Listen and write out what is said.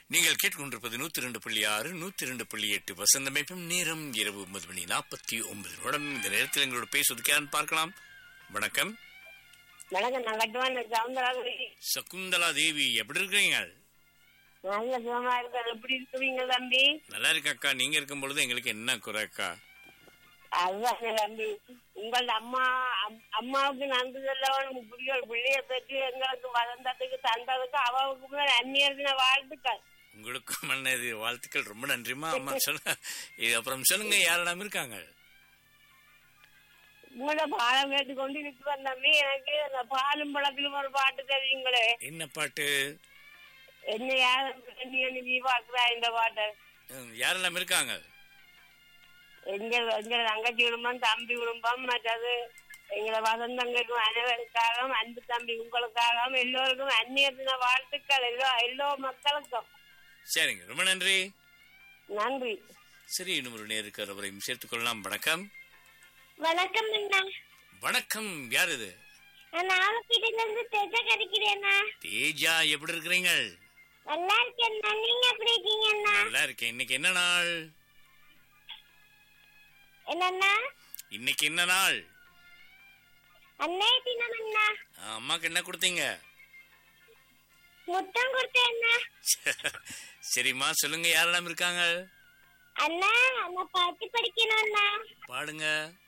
நீங்கள் கேட்டுக்கொண்டிருப்பது நூத்தி ரெண்டு புள்ளி ஆறு நூத்தி ரெண்டு புள்ளி எட்டு வசந்தமைப்பும் நேரம் இரவு ஒன்பது மணி நாற்பத்தி ஒன்பது நிமிடம் இந்த நேரத்தில் எங்களோட பேசுவதுக்கு யாருன்னு பார்க்கலாம் வணக்கம் வணக்கம் நான் கட்டுவான் சவுந்தராகுடி சகுந்தலா தேவி எப்படி இருக்கிறீங்க நல்ல சுகமா இருக்கேன் எப்படி இருக்கிறீங்க தம்பி நல்லா இருக்கு அக்கா நீங்க இருக்கும் பொழுது எங்களுக்கு என்ன குறை அக்கா அதுதான் தம்பி உங்கள் அம்மா அம்- அம்மாவுக்கு நன்றி சொல்லவன் இப்படி ஒரு பிள்ளைய பெற்று எங்களுக்கு வளர்ந்ததுக்கு தந்ததுக்கு அவளுக்கு மேல அந்நியர் தின வாழ்த்துக்கள் உங்களுக்கும் மன்னது வாழ்த்துக்கள் ரொம்ப நன்றிமா அம்மா சொல்ல இது அப்புறம் சொல்லுங்க யாரிடம் இருக்காங்க உங்களோட பாடம் கேட்டுக்கொண்டு இருக்கிறேன் தம்பி எனக்கு அந்த பாலும் பழத்திலும் ஒரு பாட்டு தெரியுங்களே என்ன பாட்டு என்ன யாரும் எண்ணி எண்ணி நீ பார்க்கிறா இந்த பாட்டை ம், யாரெல்லாம் இருக்காங்க எங்க எங்க தங்கச்சி குடும்பம் தம்பி குடும்பம் மற்றது எங்களை வசந்தங்களுக்கும் அனைவருக்காகவும் அன்பு தம்பி உங்களுக்காகவும் எல்லோருக்கும் அந்நியர் தின வாழ்த்துக்கள் எல்லோ எல்லோ மக்களுக்கும் சரிங்க ரொம்ப நன்றி நன்றி சரி இன்னும் ஒரு நேருக்கு அவரையும் சேர்த்துக் கொள்ளலாம் வணக்கம் வணக்கம் அண்ணா வணக்கம் யார் இது நான் நாமக்கீட்டில இருந்து தேஜா கறிக்கிறேண்ணா தேஜா எப்படி இருக்கிறீங்க நல்லா இருக்கேண்ணா நீங்க எப்படி இருக்கீங்க அண்ணா நல்லா இருக்கேன் இன்னைக்கு என்ன நாள் என்னண்ணா இன்னைக்கு என்ன நாள் அண்ணே தினம் அண்ணா ஆ, அம்மாக்கு என்ன கொடுத்தீங்க முத்தம் கொடுத்தேண்ணா சரிம்மா சொல்லுங்க யாரெல்லாம் இருக்காங்க அண்ணா நான் பாட்டு படிக்கணும் அண்ணா பாடுங்க